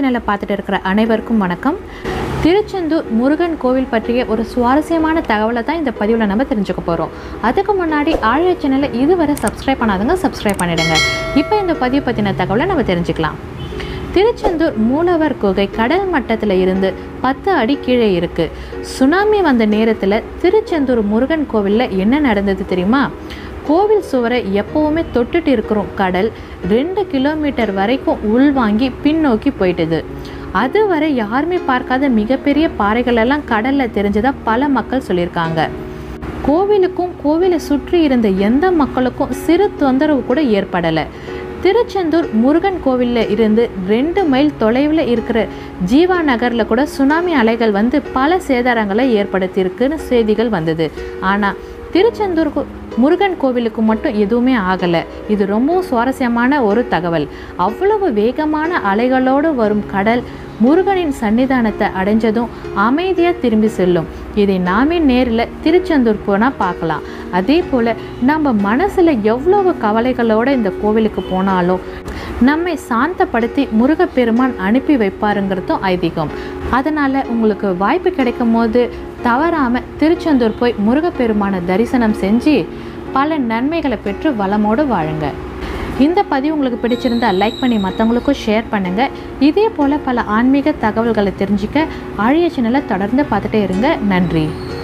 சேனலை பார்த்துட்டு இருக்கிற அனைவருக்கும் வணக்கம் திருச்செந்தூர் முருகன் கோவில் பற்றிய ஒரு சுவாரஸ்யமான தகவலை தான் இந்த பதிவில் நம்ம தெரிஞ்சுக்க போகிறோம் அதுக்கு முன்னாடி ஆழிய சேனலை இதுவரை சப்ஸ்கிரைப் பண்ணாதவங்க சப்ஸ்கிரைப் பண்ணிடுங்க இப்போ இந்த பதிவு பற்றின தகவலை நம்ம தெரிஞ்சுக்கலாம் திருச்செந்தூர் மூலவர் குகை கடல் மட்டத்தில் இருந்து பத்து அடி கீழே இருக்கு சுனாமி வந்த நேரத்தில் திருச்செந்தூர் முருகன் கோவிலில் என்ன நடந்தது தெரியுமா கோவில் சுவரை எப்பவுமே தொட்டுட்டு இருக்கிறோம் கடல் ரெண்டு கிலோமீட்டர் வரைக்கும் உள்வாங்கி பின்னோக்கி போயிட்டுது அதுவரை யாருமே பார்க்காத மிகப்பெரிய பாறைகள் எல்லாம் கடலில் தெரிஞ்சதா பல மக்கள் சொல்லியிருக்காங்க கோவிலுக்கும் கோவிலை சுற்றி இருந்த எந்த மக்களுக்கும் சிறு தொந்தரவு கூட ஏற்படலை திருச்செந்தூர் முருகன் கோவிலில் இருந்து ரெண்டு மைல் தொலைவில் இருக்கிற ஜீவா நகரில் கூட சுனாமி அலைகள் வந்து பல சேதாரங்களை ஏற்படுத்தியிருக்குன்னு செய்திகள் வந்தது ஆனால் திருச்செந்தூர் கோ- முருகன் கோவிலுக்கு மட்டும் எதுவுமே ஆகலை இது ரொம்பவும் சுவாரஸ்யமான ஒரு தகவல் அவ்வளவு வேகமான அலைகளோடு வரும் கடல் முருகனின் சன்னிதானத்தை அடைஞ்சதும் அமைதியாக திரும்பி செல்லும் இதை நாமே நேரில் திருச்செந்தூர் போனால் பார்க்கலாம் அதே போல் நம்ம மனசில் எவ்வளவு கவலைகளோடு இந்த கோவிலுக்கு போனாலும் நம்மை சாந்தப்படுத்தி முருகப்பெருமான் அனுப்பி வைப்பாருங்கிறதும் ஐதீகம் அதனால் உங்களுக்கு வாய்ப்பு கிடைக்கும் போது தவறாமல் திருச்செந்தூர் போய் முருகப்பெருமானை தரிசனம் செஞ்சு பல நன்மைகளை பெற்று வளமோடு வாழுங்க இந்த பதிவு உங்களுக்கு பிடிச்சிருந்தா லைக் பண்ணி மற்றவங்களுக்கும் ஷேர் பண்ணுங்கள் இதே போல் பல ஆன்மீக தகவல்களை தெரிஞ்சுக்க ஆழிய சேனலை தொடர்ந்து பார்த்துட்டே இருங்க நன்றி